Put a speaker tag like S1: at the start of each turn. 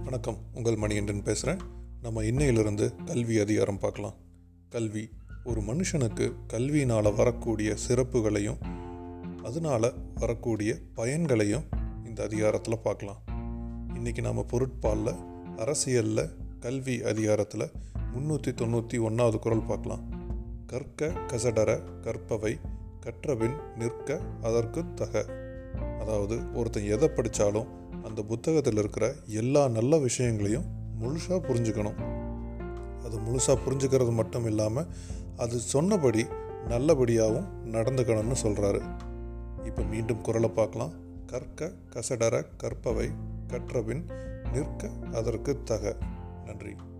S1: வணக்கம் உங்கள் மணிகண்டன் பேசுகிறேன் நம்ம இன்னையிலிருந்து கல்வி அதிகாரம் பார்க்கலாம் கல்வி ஒரு மனுஷனுக்கு கல்வியினால் வரக்கூடிய சிறப்புகளையும் அதனால் வரக்கூடிய பயன்களையும் இந்த அதிகாரத்தில் பார்க்கலாம் இன்றைக்கி நாம் பொருட்பாலில் அரசியலில் கல்வி அதிகாரத்தில் முந்நூற்றி தொண்ணூற்றி ஒன்றாவது குரல் பார்க்கலாம் கற்க கசடர கற்பவை கற்றபின் நிற்க அதற்கு தக அதாவது ஒருத்தன் எதை படித்தாலும் அந்த புத்தகத்தில் இருக்கிற எல்லா நல்ல விஷயங்களையும் முழுசாக புரிஞ்சுக்கணும் அது முழுசாக புரிஞ்சுக்கிறது மட்டும் இல்லாமல் அது சொன்னபடி நல்லபடியாகவும் நடந்துக்கணும்னு சொல்கிறாரு இப்போ மீண்டும் குரலை பார்க்கலாம் கற்க கசடர கற்பவை கற்றபின் நிற்க அதற்கு தக நன்றி